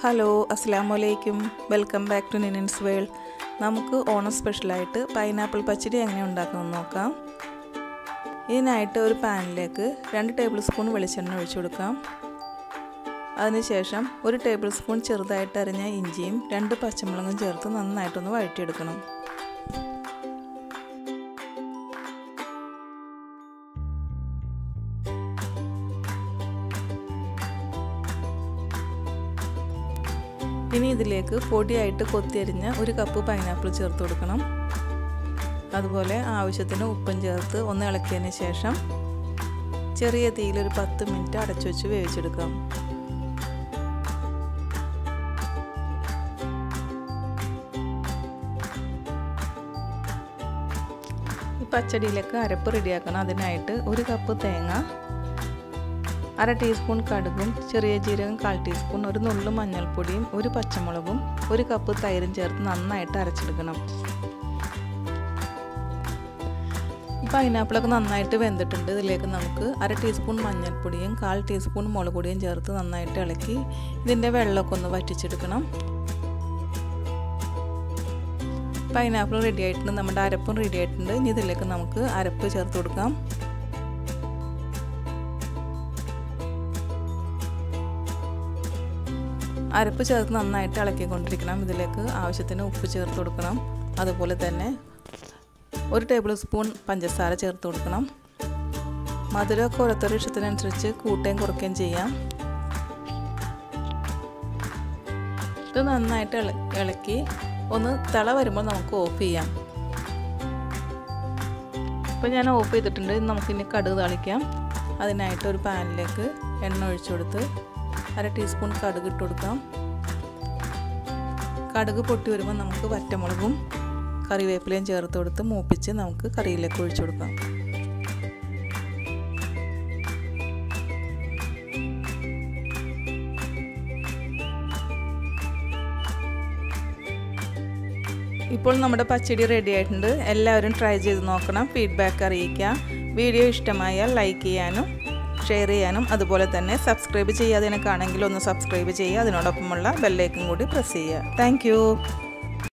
hello അസ്സാം വലൈക്കും welcome back to നിനൻസ് വേൾഡ് നമുക്ക് ഓണം സ്പെഷ്യലായിട്ട് പൈനാപ്പിൾ പച്ചടി എങ്ങനെ ഉണ്ടാക്കുമെന്ന് നോക്കാം ഇതിനായിട്ട് ഒരു പാനിലേക്ക് രണ്ട് ടേബിൾ സ്പൂൺ വെളിച്ചെണ്ണ ഒഴിച്ചു കൊടുക്കാം അതിനുശേഷം ഒരു ടേബിൾ സ്പൂൺ ചെറുതായിട്ട് അരിഞ്ഞ ഇഞ്ചിയും രണ്ട് പച്ചമുളകും ചേർത്ത് നന്നായിട്ടൊന്ന് വഴറ്റിയെടുക്കണം ഇനി ഇതിലേക്ക് പൊടിയായിട്ട് കൊത്തിയരിഞ്ഞ ഒരു കപ്പ് പൈനാപ്പിൾ ചേർത്ത് കൊടുക്കണം അതുപോലെ ആവശ്യത്തിന് ഉപ്പും ചേർത്ത് ഒന്ന് ഇളക്കിയതിന് ശേഷം ചെറിയ തീയിൽ ഒരു പത്ത് മിനിറ്റ് അടച്ചു വെച്ച് വേവിച്ചെടുക്കാം ഈ പച്ചടിയിലേക്ക് അരപ്പ് റെഡിയാക്കണം അതിനായിട്ട് ഒരു കപ്പ് തേങ്ങ അര ടീസ്പൂൺ കടുകും ചെറിയ ജീരകം കാൽ ടീസ്പൂൺ ഒരു നുള്ളു മഞ്ഞൾപ്പൊടിയും ഒരു പച്ചമുളകും ഒരു കപ്പ് തൈരും ചേർത്ത് നന്നായിട്ട് അരച്ചെടുക്കണം പൈനാപ്പിളൊക്കെ നന്നായിട്ട് വെന്തിട്ടുണ്ട് ഇതിലേക്ക് നമുക്ക് അര ടീസ്പൂൺ മഞ്ഞൾപ്പൊടിയും കാൽ ടീസ്പൂൺ മുളക് പൊടിയും ചേർത്ത് നന്നായിട്ട് ഇളക്കി ഇതിൻ്റെ വെള്ളമൊക്കെ ഒന്ന് വറ്റിച്ചെടുക്കണം പൈനാപ്പിൾ റെഡി ആയിട്ടുണ്ട് നമ്മുടെ അരപ്പും റെഡി ആയിട്ടുണ്ട് ഇനി ഇതിലേക്ക് നമുക്ക് അരപ്പ് ചേർത്ത് കൊടുക്കാം അരപ്പ് ചേർത്ത് നന്നായിട്ട് ഇളക്കിക്കൊണ്ടിരിക്കണം ഇതിലേക്ക് ആവശ്യത്തിന് ഉപ്പ് ചേർത്ത് കൊടുക്കണം അതുപോലെ തന്നെ ഒരു ടേബിൾ സ്പൂൺ പഞ്ചസാര ചേർത്ത് കൊടുക്കണം മധുരമൊക്കെ ഓരോരുത്തരുടെ ഇഷ്ടത്തിനനുസരിച്ച് കൂട്ടുകയും കുറയ്ക്കുകയും ചെയ്യാം ഇത് നന്നായിട്ട് ഇളക്കി ഒന്ന് തിള വരുമ്പോൾ നമുക്ക് ഓഫ് ചെയ്യാം ഇപ്പോൾ ഞാൻ ഓഫ് ചെയ്തിട്ടുണ്ട് നമുക്കിനി കടുക് തളിക്കാം അതിനായിട്ട് ഒരു പാനിലേക്ക് എണ്ണ ഒഴിച്ചു കൊടുത്ത് അര ടീസ്പൂൺ കടുക് ഇട്ട് കൊടുക്കാം കടുക് പൊട്ടി വരുമ്പോൾ നമുക്ക് വറ്റമുളകും കറിവേപ്പിലയും ചേർത്ത് കൊടുത്ത് മൂപ്പിച്ച് നമുക്ക് കറിയിലേക്ക് ഒഴിച്ചു കൊടുക്കാം ഇപ്പോൾ നമ്മുടെ പച്ചടി റെഡി ആയിട്ടുണ്ട് എല്ലാവരും ട്രൈ ചെയ്ത് നോക്കണം ഫീഡ്ബാക്ക് അറിയിക്കാം വീഡിയോ ഇഷ്ടമായാൽ ലൈക്ക് ചെയ്യാനും ഷെയർ ചെയ്യാനും അതുപോലെ തന്നെ സബ്സ്ക്രൈബ് ചെയ്യാതെ കാണുമെങ്കിൽ ഒന്ന് സബ്സ്ക്രൈബ് ചെയ്യുക അതിനോടൊപ്പമുള്ള ബെല്ലൈക്കും കൂടി പ്രസ് ചെയ്യുക താങ്ക്